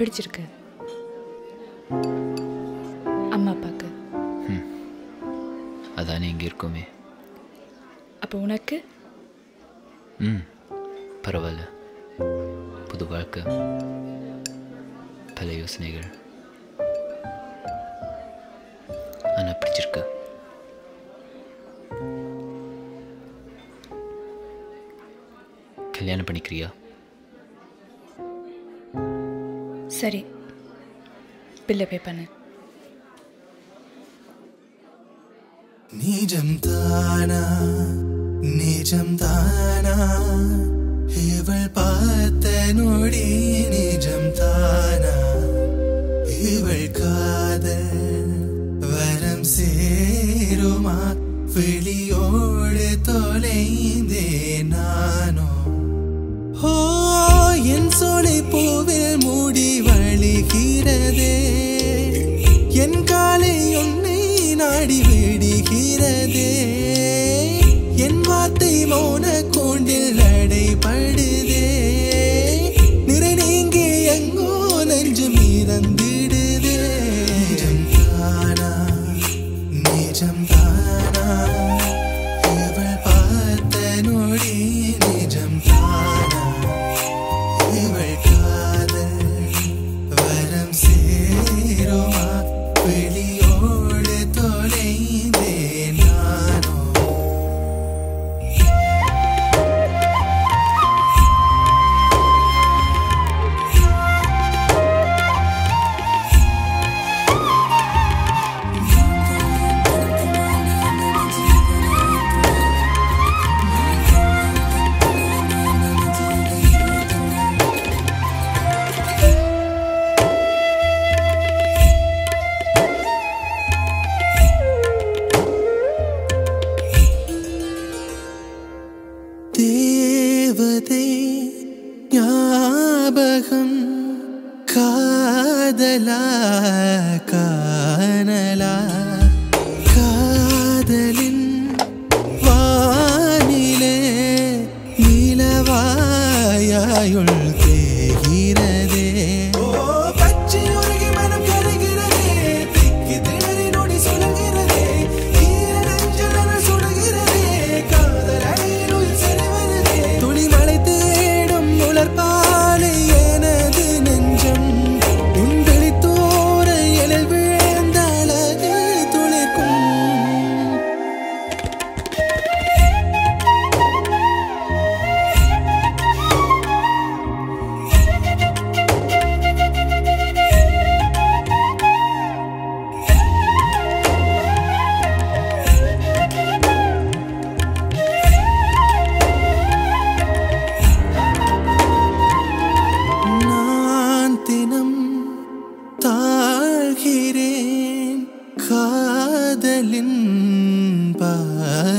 பிடிச்சிருக்கு அம்மா அப்பாவுக்கு அதானே இங்கே இருக்குமே அப்போ உனக்கு ம் பரவாயில்ல புது வாழ்க்கை பல யோசனைகள் ஆனால் பிடிச்சிருக்கு கல்யாணம் பண்ணிக்கிறியா சரி பில்லை பே பண்ணு நிஜம் தானா நிஜம் தானா இவள் பார்த்த நொடி நிஜம் தானா இவள் காதல் வரம் சேருமா வெளியோடு தொலைந்தே நானோ ஓ என் சோலை பூவில் மூடி வழிகிறதே என் காலை உன்னை நாடி விடுகிறதே என் வார்த்தை மௌன கூண்டில் அடைபடுதே நிறை நீங்கி எங்கோ நெஞ்சு மீறந்திடுதே நிஜம் தானா நிஜம் தானா இவள் பார்த்த நொடி நிஜம் தானா இவள் காதல் வரம் சேருமா வெளியோடு தொலைந்தே நானோ தேவதை ஞாபகம் காதலா காணலா காதலின் வானிலே நிலவாயுள் தேகிறதே ஓ பச்சை உருகி மனம் கருகிறதே திக்கி திணறி நொடி சுழகிறதே ஈர நெஞ்சலன சுடுகிறதே காதல் அலையில் உயிர் செறிவருதே துளி மழை தேடும் உலர்பாலை எனது நெஞ்சம் உன் வெளித்தோர எழில் விழுந்த அழகு துளிர்க்கும் நான் தினம் தாழ்கிறேன் காதலின் பாதையில்